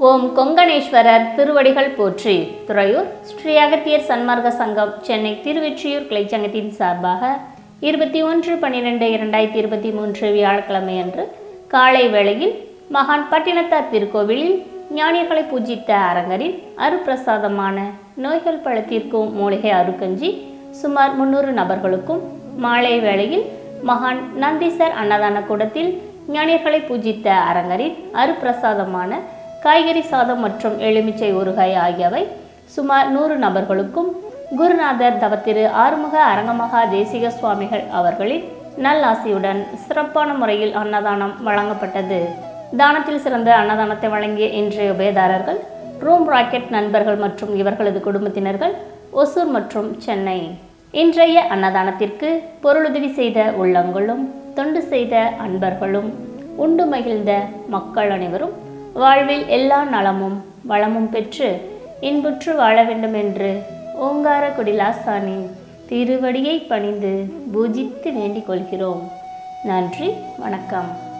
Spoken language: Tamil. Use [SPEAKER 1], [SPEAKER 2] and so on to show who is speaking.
[SPEAKER 1] ஓம் கொங்கணேஸ்வரர் திருவடிகள் போற்றி துறையூர் ஸ்ரீ அகத்தியர் சன்மார்க்க சங்கம் சென்னை திருவெற்றியூர் கிளைச்சங்கத்தின் சார்பாக இருபத்தி ஒன்று பன்னிரெண்டு இரண்டாயிரத்தி இருபத்தி மூன்று வியாழக்கிழமை அன்று காலை வேளையில் மகான் பட்டினத்தார் திருக்கோவிலில் ஞானியர்களை பூஜித்த அரங்கரின் அருப்பிரசாதமான நோய்கள் பழத்திற்கும் மூலிகை அருக்கஞ்சி சுமார் முன்னூறு நபர்களுக்கும் மாலை வேளையில் மகான் நந்தீசர் அன்னதான கூடத்தில் ஞானியர்களை பூஜித்த அரங்கரின் அருப்பிரசாதமான காய்கறி சாதம் மற்றும் எலுமிச்சை ஊறுகாய் ஆகியவை சுமார் நூறு நபர்களுக்கும் குருநாதர் தவத்திரு ஆறுமுக அரங்கமகா தேசிக சுவாமிகள் அவர்களின் நல்லாசியுடன் சிறப்பான முறையில் அன்னதானம் வழங்கப்பட்டது தானத்தில் சிறந்த அன்னதானத்தை வழங்கிய இன்றைய உபயதாரர்கள் ரூம் ராக்கெட் நண்பர்கள் மற்றும் இவர்களது குடும்பத்தினர்கள் ஒசூர் மற்றும் சென்னை இன்றைய அன்னதானத்திற்கு பொருளுதவி செய்த உள்ளங்களும் தொண்டு செய்த அன்பர்களும் உண்டு மகிழ்ந்த மக்கள் அனைவரும் வாழ்வில் எல்லா நலமும் வளமும் பெற்று இன்புற்று வாழ வேண்டும் என்று ஓங்கார குடிலாசானின் திருவடியை பணிந்து பூஜித்து வேண்டிக் கொள்கிறோம் நன்றி வணக்கம்